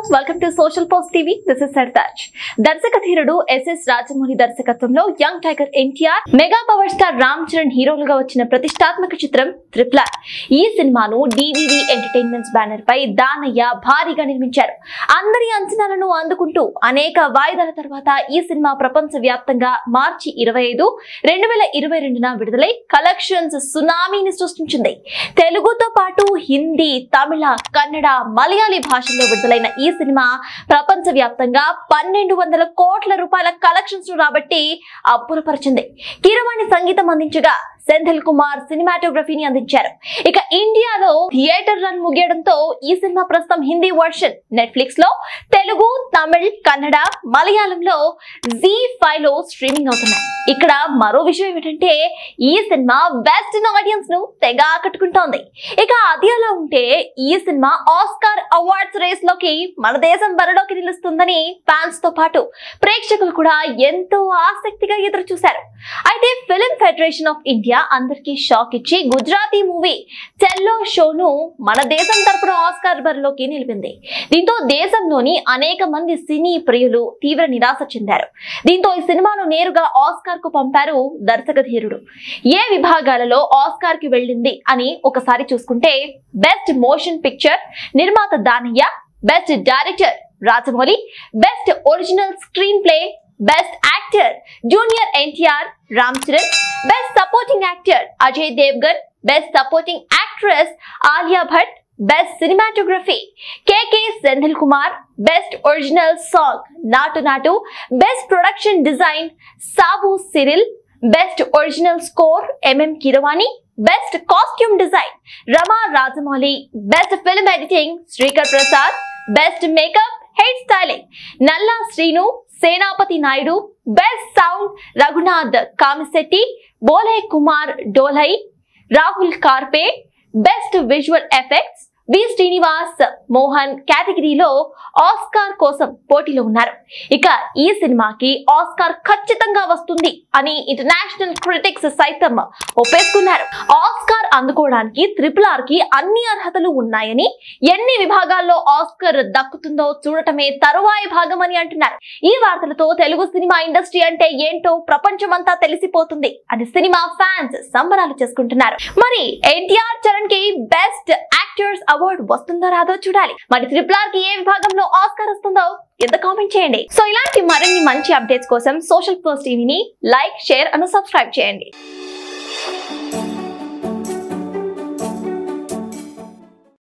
viewers welcome to social post TV this is Sartaj దర్శక ధీరుడు ఎస్ఎస్ రాజమౌళి దర్శకత్వంలో young tiger NTR mega power star Ram Charan హీరోలుగా వచ్చిన ప్రతిష్టాత్మక చిత్రం త్రిప్లార్ ఈ సినిమాను డివివి ఎంటర్టైన్మెంట్స్ బ్యానర్ పై దానయ్య భారీగా నిర్మించారు అందరి అంచనాలను అందుకుంటూ అనేక వాయిదాల తర్వాత ఈ సినిమా ప్రపంచ వ్యాప్తంగా మార్చి ఇరవై ఐదు రెండు వేల ఇరవై రెండున విడుదలై కలెక్షన్స్ సునామీని సృష్టించింది తెలుగుతో పాటు హిందీ తమిళ కన్నడ మలయాళీ భాషల్లో విడుదలైన ఈ సినిమా ప్రపంచ వ్యాప్తంగా పన్నెండు వందల కోట్ల రూపాయల కలెక్షన్స్ ను రాబట్టి అబ్బురపరిచింది కీరవాణి సంగీతం అందించగా సెంథిల్ కుమార్ సినిమాటోగ్రఫీని అందించారు ఇక ఇండియాలో థియేటర్ రన్ ముగియడంతో ఈ సినిమా ప్రస్తుతం హిందీ వర్షన్ నెట్ఫ్లిక్స్ లో తెలుగు తమిళ్ కన్నడ మలయాళంలో జీ ఫైవ్ లో స్ట్రీమింగ్ అవుతున్నాయి ఇక్కడ మరో విషయం ఏమిటంటే ఈ సినిమా వెస్ట్ ఆడియన్స్ ను తెగ ఆకట్టుకుంటోంది ఇక అది అలా ఉంటే ఈ సినిమా ఆస్కార్ అవార్డ్స్ రేస్ లోకి మన దేశం బరిలోకి నిలుస్తుందని ఫ్యాన్స్ తో పాటు ప్రేక్షకులు కూడా ఎంతో ఆసక్తిగా ఎదురు చూశారు అయితే ఫిలిం ఫెడరేషన్ ఆఫ్ ఇండియా అందరికీ షాక్ ఇచ్చి గుజరాతీ మూవీ చెల్లో షోను మన దేశం తరపున ఆస్కార్ బరిలోకి నిలిపింది దీంతో దేశంలోని అనేక మంది సినీ ప్రియులు తీవ్ర నిరాశ చెందారు దీంతో ఈ సినిమాను నేరుగా ఆస్కార్ కు పంపారు దర్శక ధీరుడు ఏ విభాగాలలో ఆస్కార్ కి వెళ్ళింది అని ఒకసారి చూసుకుంటే బెస్ట్ మోషన్ పిక్చర్ నిర్మాత Danayya best director Rajamouli best original screenplay best actor junior NTR Ram Charan best supporting actor Ajay Devgn best supporting actress Alia Bhatt best cinematography KK Senthil Kumar best original song Naatu Naatu best production design Sabu Cyril best original score MM Keeravani best costume design Rama Rajamouli best film editing Sreekar Prasad best makeup hair styling Nalla Srinu Senapathi Naidu best sound Raghunath Kamishetti బోలే Kumar Doloi Rahul Karpe best visual effects V Srinivas Mohan కేటగిరీలో Oscar కోసం పోటీలో ఉన్నారు ఇక ఈ సినిమాకి Oscar ఖచ్చితంగా వస్తుంది అని ఇంటర్నేషనల్ క్రిటిక్స్ సైతం ఒప్పేసుకున్నారు ఆస్కార్ అందుకోవడానికి త్రిపుల్ ఆర్ కి అన్ని అర్హతలు ఉన్నాయని ఎన్ని విభాగాల్లో ఆస్కార్ దక్కుతుందో చూడటమే తరువాయి భాగం అని అంటున్నారు ఈ వార్తలతో తెలుగు సినిమా ఇండస్ట్రీ అంటే ఏంటో ప్రపంచమంతా తెలిసిపోతుంది అని సినిమా ఫ్యాన్స్ సంబరాలు చేసుకుంటున్నారు మరి ఎన్టీఆర్ చరణ్ కి బెస్ట్ యాక్టర్స్ అవార్డు వస్తుందో రాదో చూడాలి మరి త్రిపుల్ ఆర్ కి ఏ విభాగంలో ఆస్కార్ వస్తుందో ఎంత కామెంట్ చేయండి సో ఇలాంటి మరిన్ని మంచి అప్డేట్స్ కోసం సోషల్ పోస్ట్ టీవీని లైక్ షేర్ అండ్ సబ్స్క్రైబ్ చేయండి